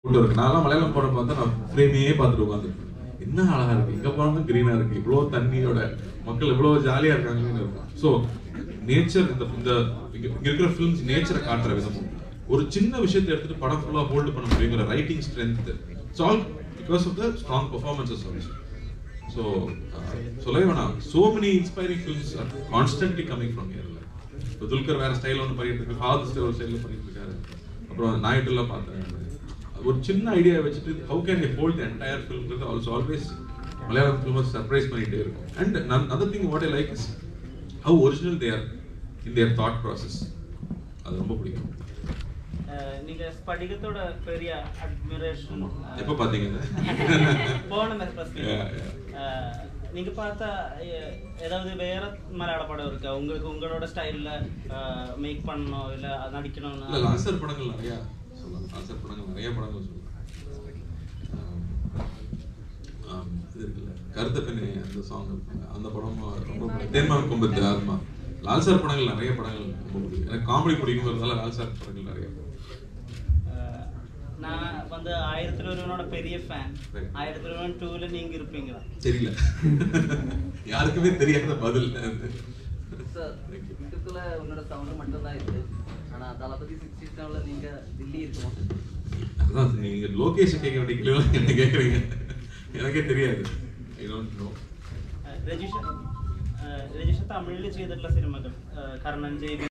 கொண்டு இருக்கு நான்லாம் மலையாளம் படம் பார்த்தா நான் ஃப்ரேமையே பார்த்துட்டு உட்காந்துருப்பேன் என்ன அழகா இருக்கு எங்க போனாலும் கிரீனா இருக்கு இவ்வளவு தண்ணியோட மக்கள் இவ்வளவு ஜாலியா இருக்காங்கன்னு இருக்கும் ஸோ நேச்சர் இந்த இந்த இங்க இங்க இருக்கிற ஃபிலிம்ஸ் நேச்சரை காட்டுற விதமும் ஒரு சின்ன விஷயத்தை எடுத்துட்டு படம் ஃபுல்லா ஹோல்டு பண்ண முடியுங்கிற writing strength it's all because of the strong performances also so சொல்லவே வேணாம் so many inspiring films are constantly coming from ஹியர்ல இப்போ துல்கர் வேற ஸ்டைல் ஒன்று பண்ணிட்டு இருக்கு ஃபாதர் ஸ்டைல் ஒரு ஸ்டைலில் பண்ணிட்டு இருக்காரு அப்புறம் நாயுடுலாம் பார்த்தேன் ஒரு சின்ன ஐடியா வச்சுட்டு how can I hold entire ஃபிலிம்ன்றது also always Malayalam film surprise பண்ணிட்டே இருக்கும் and other thing what I like is how original there in their thought process அது ரொம்ப பிடிக்கும் அஹ் நீங்க ஸ்படிகத்தோட பெரிய அட்மிரேஷன் எப்போ பார்த்தீங்க போன மாதிரி first. Yeah, yeah. அஹ் நீங்க பார்த்தா எ- ஏதாவது வேற மலையாள படம் இருக்கா உங்களுக்கு உங்களோட ஸ்டைல்ல மேக் பண்ணணும் இல்ல இல்ல நடிக்கணும்னு லான்சர் படங்கள் நிறைய சொல்லலாம் லான்சர் படங்கள் நிறைய படங்கள் சொல்லலாம் ஆம், ஆம், இது இருக்குல்ல கருத்த பெண்ணே அந்த சாங் அந்த படம் ரொம்ப தேன்மான் கொம்பத்து ஆத்மா லால்சார் படங்கள் நிறைய படங்கள் ரொம்ப பிடிக்கும் எனக்கு காமெடி பிடிக்குங்கிறதால லால்சார் படங்கள் நிறைய அஹ் நான் வந்து ஆயிரத்தில் ஒருவனோட பெரிய ஃபேன் Right. ஆயிரத்தில் ஒருவன் டூல நீங்க இருப்பீங்களா தெரியல யாருக்குமே தெரியாத பதில் அது. Sir Thank you. இதுக்குள்ள உன்னோட சவுண்ட் மட்டும் தான் இருக்கு ஆனா தளபதி சிக்ஸ்டி செவன்ல நீங்க தில்லி இருக்கணும் அதான் நீங்க லோகேஷ் கேட்க வேண்டிய கேள்வி என்ன கேட்குறீங்க எனக்கே தெரியாது I don't know ah Rajisha ah Rajisha തമിഴിൽ ചെയ്തിട്ടുള്ള സിനിമകൾ അഹ് കർണൻ ജയ്